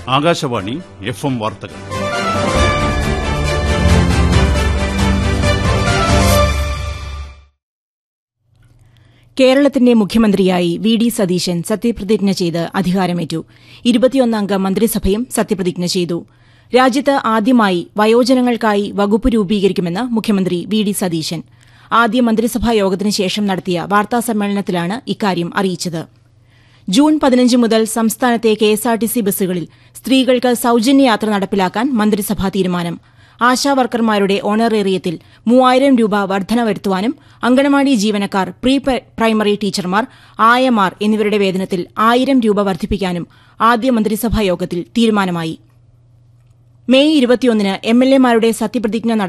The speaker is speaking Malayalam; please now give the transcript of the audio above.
ആകാശവാണി എഫ് എം വാർത്തകൾ കേരളത്തിന്റെ മുഖ്യമന്ത്രിയായി വി ഡി സതീശൻ സത്യപ്രതിജ്ഞ ചെയ്ത് അധികാരമേറ്റു ഇരുപത്തിയൊന്നംഗ മന്ത്രിസഭയും സത്യപ്രതിജ്ഞ ചെയ്തു രാജ്യത്ത് ആദ്യമായി വയോജനങ്ങൾക്കായി വകുപ്പ് രൂപീകരിക്കുമെന്ന് മുഖ്യമന്ത്രി വി ഡി സതീശൻ ആദ്യ മന്ത്രിസഭാ യോഗത്തിന് ശേഷം നടത്തിയ വാർത്താസമ്മേളനത്തിലാണ് ഇക്കാര്യം അറിയിച്ചത് ജൂൺ പതിനഞ്ച് മുതൽ സംസ്ഥാനത്തെ കെഎസ്ആർടിസി ബസ്സുകളിൽ സ്ത്രീകൾക്ക് സൌജന്യ യാത്ര നടപ്പിലാക്കാൻ മന്ത്രിസഭാ തീരുമാനം ആശാവർക്കർമാരുടെ ഓണറേറിയത്തിൽ മൂവായിരം രൂപ വർധന വരുത്തുവാനും അങ്കണവാടി ജീവനക്കാർ പ്രീ പ്രൈമറി ടീച്ചർമാർ ആയമാർ എന്നിവരുടെ വേതനത്തിൽ ആയിരം രൂപ വർദ്ധിപ്പിക്കാനും ആദ്യ മന്ത്രിസഭാ യോഗത്തിൽ തീരുമാനമായി മെയ് ഇരുപത്തിയൊന്നിന് എംഎൽഎമാരുടെ സത്യപ്രതിജ്ഞ